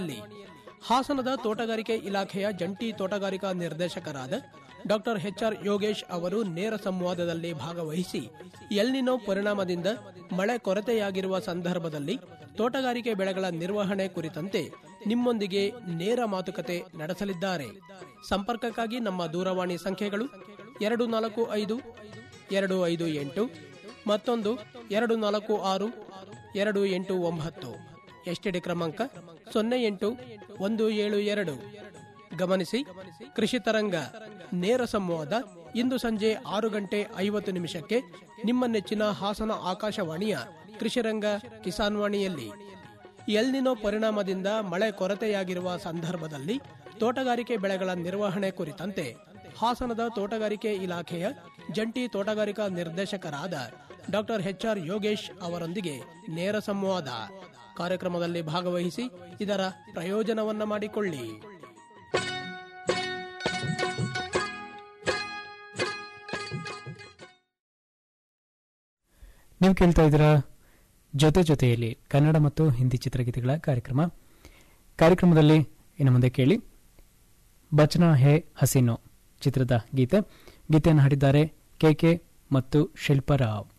ಹಾಸನದ ತೋಟಗಾರಿಕೆ ಇಲಾಖೆಯ ಜಂಟಿ ತೋಟಗಾರಿಕಾ ನಿರ್ದೇಶಕರಾದ ಡಾಕ್ಟರ್ ಎಚ್ಆರ್ ಯೋಗೇಶ್ ಅವರು ನೇರ ಸಂವಾದದಲ್ಲಿ ಭಾಗವಹಿಸಿ ಎಲ್ನಿನೋ ಪರಿಣಾಮದಿಂದ ಮಳೆ ಕೊರತೆಯಾಗಿರುವ ಸಂದರ್ಭದಲ್ಲಿ ತೋಟಗಾರಿಕೆ ಬೆಳೆಗಳ ನಿರ್ವಹಣೆ ಕುರಿತಂತೆ ನಿಮ್ಮೊಂದಿಗೆ ನೇರ ಮಾತುಕತೆ ನಡೆಸಲಿದ್ದಾರೆ ಸಂಪರ್ಕಕ್ಕಾಗಿ ನಮ್ಮ ದೂರವಾಣಿ ಸಂಖ್ಯೆಗಳು ಎರಡು ನಾಲ್ಕು ಐದು ಎರಡು ಐದು ಎಂಟು ಮತ್ತೊಂದು ಎರಡು ನಾಲ್ಕು ಆರು ಎರಡು ಎಂಟು ಒಂಬತ್ತು ಎಸ್ಟಿಡಿ ಕ್ರಮಾಂಕ ಸೊನ್ನೆ ಎಂಟು ಒಂದು ಏಳು ಎರಡು ಗಮನಿಸಿ ಕೃಷಿ ತರಂಗ ನೇರ ಸಂವಾದ ಇಂದು ಸಂಜೆ ಆರು ಗಂಟೆ ಐವತ್ತು ನಿಮಿಷಕ್ಕೆ ನಿಮ್ಮ ನೆಚ್ಚಿನ ಹಾಸನ ಆಕಾಶವಾಣಿಯ ಕೃಷಿರಂಗ ಕಿಸಾನ್ ವಾಣಿಯಲ್ಲಿ ಎಲ್ನಿನೋ ಪರಿಣಾಮದಿಂದ ಮಳೆ ಕೊರತೆಯಾಗಿರುವ ಸಂದರ್ಭದಲ್ಲಿ ತೋಟಗಾರಿಕೆ ಬೆಳೆಗಳ ನಿರ್ವಹಣೆ ಕುರಿತಂತೆ ಹಾಸನದ ತೋಟಗಾರಿಕೆ ಇಲಾಖೆಯ ಜಂಟಿ ತೋಟಗಾರಿಕಾ ನಿರ್ದೇಶಕರಾದ ಡಾಕ್ಟರ್ ಎಚ್ಆರ್ ಯೋಗೇಶ್ ಅವರೊಂದಿಗೆ ನೇರ ಸಂವಾದ ಕಾರ್ಯಕ್ರಮದಲ್ಲಿ ಭಾಗವಹಿಸಿ ಇದರ ಪ್ರಯೋಜನವನ್ನ ಮಾಡಿಕೊಳ್ಳಿ ನೀವು ಕೇಳ್ತಾ ಇದ್ದೀರಾ ಜೊತೆ ಜೊತೆಯಲ್ಲಿ ಕನ್ನಡ ಮತ್ತು ಹಿಂದಿ ಚಿತ್ರಗೀತೆಗಳ ಕಾರ್ಯಕ್ರಮ ಕಾರ್ಯಕ್ರಮದಲ್ಲಿ ಇನ್ನು ಮುಂದೆ ಕೇಳಿ ಬಚನಾ ಹೇ ಹಸೀನೋ ಚಿತ್ರದ ಗೀತೆ ಗೀತೆಯನ್ನು ಹಾಡಿದ್ದಾರೆ ಕೆ ಕೆ ಮತ್ತು ಶಿಲ್ಪರಾವ್